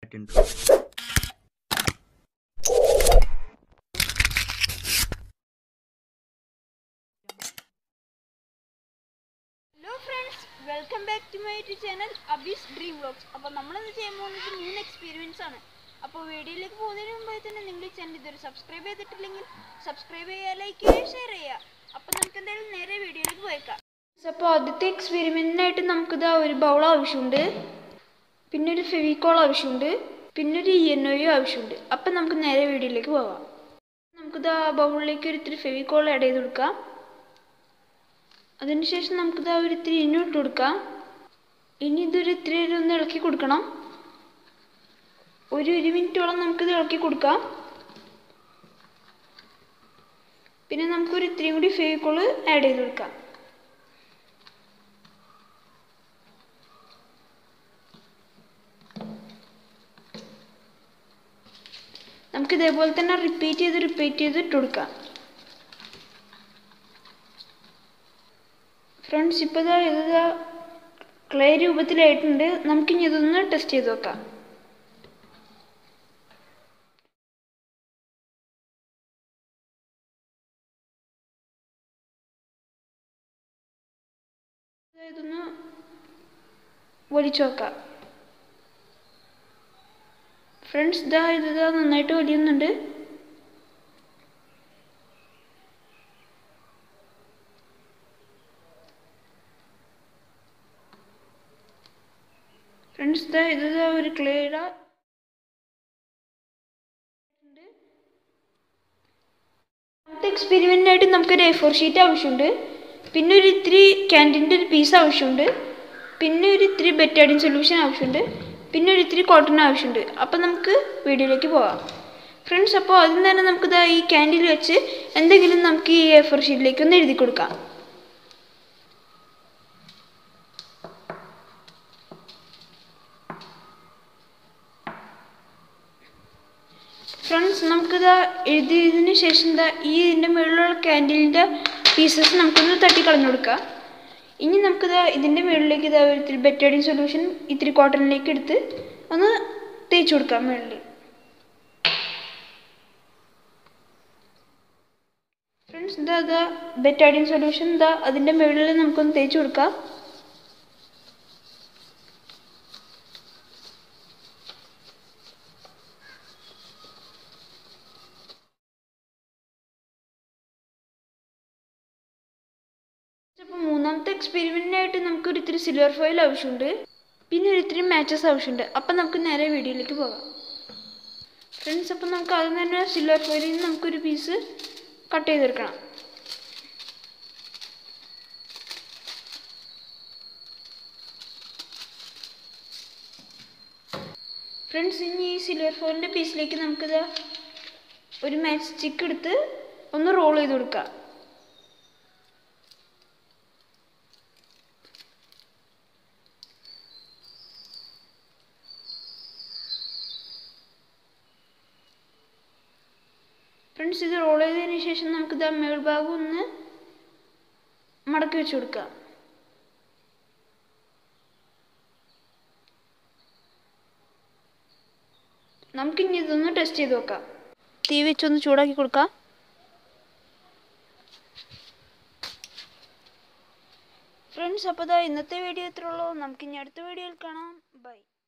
that intro. Hello friends welcome back to my YouTube channel Abi's dream vlogs അപ്പോൾ നമ്മളിന്ന് ചെയ്യാൻ പോകുന്നത് മൂന്ന് എക്സ്പീരിയൻസ് ആണ് അപ്പോൾ വീഡിയോയിലേക്ക് പോകുന്നതിന് മുമ്പായി തന്നെ നിങ്ങൾ ഈ ചാനൽ ഇതുവരെ സബ്സ്ക്രൈബ് ചെയ്തിട്ടില്ലെങ്കിൽ സബ്സ്ക്രൈബ് ചെയ്യുക ലൈക്ക് ചെയ്യുക ഷെയർ ചെയ്യുക അപ്പോൾ നമുക്ക് എന്തായാലും നേരെ വീഡിയോയിലേക്ക് പോയേക്കാം അപ്പോൾ ആദ്യത്തെ എക്സ്പെരിമെൻറ്റിനായിട്ട് നമുക്കിതാ ഒരു ബൗൾ ആവശ്യമുണ്ട് പിന്നെ ഒരു ഫെവിക്കോൾ ആവശ്യമുണ്ട് പിന്നെ ഒരു ഇ എൻ ഒയും ആവശ്യമുണ്ട് അപ്പം നമുക്ക് നേരെ വീഡിയോയിലേക്ക് പോവാം നമുക്കിതാ ബൗളിലേക്ക് ഒരു ഇത്തിരി ഫെവിക്കോൾ ആഡ് ചെയ്ത് കൊടുക്കാം അതിനുശേഷം നമുക്കിത് ഒരു ഇത്തിരി ഇനി ഇട്ട് കൊടുക്കാം ഇനി ഇതൊരു ഇത്തിരി നേരം ഒന്ന് ഇളക്കി കൊടുക്കണം ഒരു ഒരു മിനിറ്റോളം നമുക്കിത് ഇളക്കി കൊടുക്കാം പിന്നെ നമുക്കൊരു ഇത്തിരി കൂടി ഫേവിക്കോള് ആഡ് ചെയ്ത് കൊടുക്കാം നമുക്ക് ഇതേപോലെ തന്നെ റിപ്പീറ്റ് ചെയ്ത് റിപ്പീറ്റ് ചെയ്ത് ഇട്ട് കൊടുക്കാം ഫ്രണ്ട്സ് ഇപ്പോൾ ഇതാ ഇത് ക്ലേ രൂപത്തിലായിട്ടുണ്ട് നമുക്കിനി ഇതൊന്ന് ടെസ്റ്റ് ചെയ്ത് നോക്കാം ഇതൊന്ന് വലിച്ചു നോക്കാം ഫ്രണ്ട്സ് ഇതാ ഇത് ഇതാ നന്നായിട്ട് വലിയുന്നുണ്ട് ഫ്രണ്ട്സ് ഇതാ ഇത് ഇതാ ഒരു ക്ലേയുടെ എക്സ്പെരിമെൻറ്റിനായിട്ട് നമുക്കൊരു എ ഫോർ ഷീറ്റ് ആവശ്യമുണ്ട് പിന്നെ ഒരു ഇത്തിരി ക്യാൻറ്റീൻ്റെ ഒരു പീസ് ആവശ്യമുണ്ട് പിന്നെ ഒരു ഇത്തിരി ബെറ്റാഡിൻ സൊല്യൂഷൻ ആവശ്യമുണ്ട് പിന്നെ ഒരു ഇത്തിരി കോട്ടൺ ആവശ്യമുണ്ട് അപ്പം നമുക്ക് വീഡിയോയിലേക്ക് പോകാം ഫ്രണ്ട്സ് അപ്പോൾ ആദ്യം തന്നെ നമുക്കിതാ ഈ ക്യാൻഡിൽ വെച്ച് എന്തെങ്കിലും നമുക്ക് ഈ എ ഫോർ ഷീറ്റിലേക്ക് ഒന്ന് എഴുതി കൊടുക്കാം ഫ്രണ്ട്സ് നമുക്കിതാ എഴുതിയതിന് ശേഷം എന്താ ഈ ഇതിൻ്റെ മുകളിലുള്ള ക്യാൻഡിലിൻ്റെ പീസസ് നമുക്കൊന്ന് തട്ടി കളഞ്ഞു കൊടുക്കാം ഇനി നമുക്കിതാ ഇതിൻ്റെ മുകളിലേക്ക് ഇതാ ഒരു ഇത്തിരി ബെറ്റേഡിൻ സൊല്യൂഷൻ ഇത്തിരി കോട്ടണിലേക്ക് എടുത്ത് ഒന്ന് തേച്ച് കൊടുക്കാം മുകളിൽ ഫ്രണ്ട്സ് എന്താ ഇതാ ബെറ്റാഡിൻ സൊല്യൂഷൻ എന്താ അതിൻ്റെ മുകളിൽ നമുക്കൊന്ന് തേച്ച് കൊടുക്കാം അപ്പോൾ മൂന്നാമത്തെ എക്സ്പെരിമെൻറ്റിനായിട്ട് നമുക്ക് ഒരു ഇത്തിരി സിൽവർ ഫോയിൽ ആവശ്യമുണ്ട് പിന്നെ ഒരു ഇത്തിരി മാച്ചസ് ആവശ്യമുണ്ട് അപ്പം നമുക്ക് നേരെ വീഡിയോയിലേക്ക് പോകാം ഫ്രണ്ട്സ് അപ്പം നമുക്ക് ആദ്യം തന്നെ സിൽവർ ഫോയിലിൽ നിന്ന് നമുക്കൊരു പീസ് കട്ട് ചെയ്തെടുക്കണം ഫ്രണ്ട്സ് ഇനി ഈ സിൽവർ ഫോയിലിൻ്റെ പീസിലേക്ക് നമുക്കിത് ഒരു മാച്ച് സ്റ്റിക്ക് എടുത്ത് ഒന്ന് റോൾ ചെയ്ത് കൊടുക്കാം ഫ്രണ്ട്സ് ഇത് റോൾ ചെയ്തതിന് ശേഷം നമുക്ക് ഇത് മേൾഭാഗം ഒന്ന് മടക്കി വെച്ച് കൊടുക്കാം നമുക്കിനി ഇതൊന്ന് ടെസ്റ്റ് ചെയ്ത് നോക്കാം തീ വെച്ചൊന്ന് ചൂടാക്കി കൊടുക്കാം ഫ്രണ്ട്സ് അപ്പോൾ ഇന്നത്തെ വീഡിയോ ഇത്രയുള്ളൂ നമുക്കിനി അടുത്ത വീഡിയോയിൽ കാണാം ബൈ